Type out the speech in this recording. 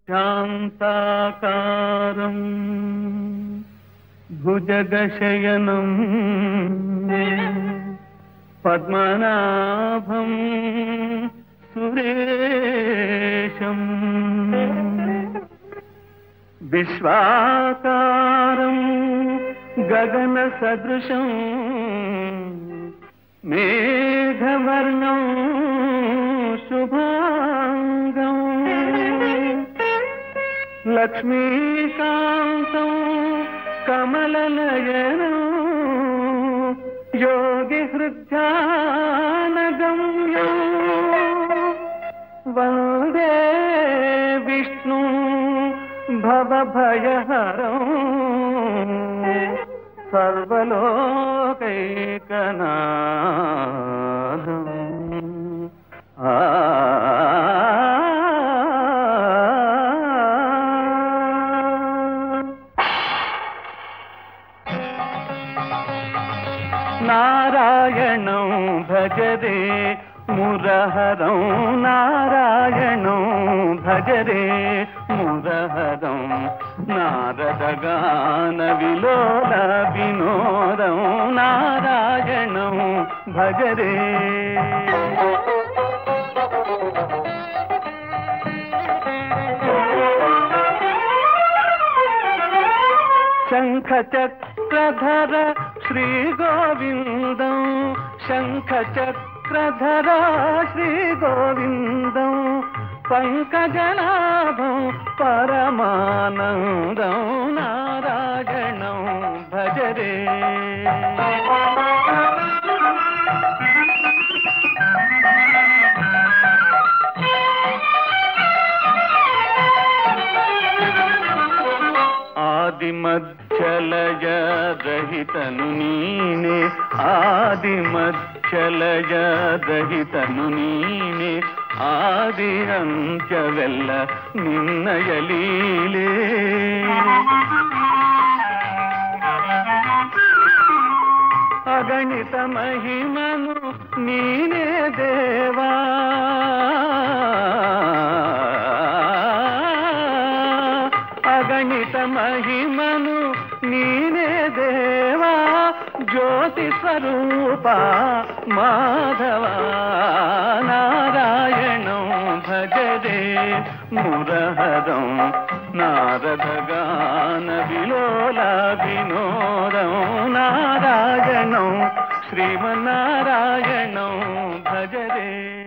శాంతాకారం భుజగశయనం పద్మనాభం సురేశం విశ్వాకారం గగన సదృశం మేఘవర్ణం శుభాంగం లక్ష్మీకాంతం కమలనయనం యోగి హృద్యానగమ్యం వందే విష్ణు భవభయహరం సర్వలోకైకనాథం ఆ నారాయణం భజరే మురహరం నారాయణం భజరే మురహరం నారదగాన విలోల వినోదం నారాయణం భజరే శంఖ చక్రధర శ్రీ గోవిందం శంఖ చక్రధర శ్రీ గోవిందం పంకజనాభం పరమానందం నారాయణం భజరే ఆది మధ్యలయ రహితను నీనే ఆది మధ్యలయ రహితను నీనే ఆది అంత్యವೆಲ್ಲ ನಿನ್ನಯ ಲೀಲೆ అగణిత మహిమను నీనే దేవా అగణిత మహిమను నీనే దేవా జ్యోతి స్వరూప మాధవ నారాయణం భజరే మురహరం నారదగాన విలోల వినోదం నారాయణం శ్రీమన్నారాయణం భజరే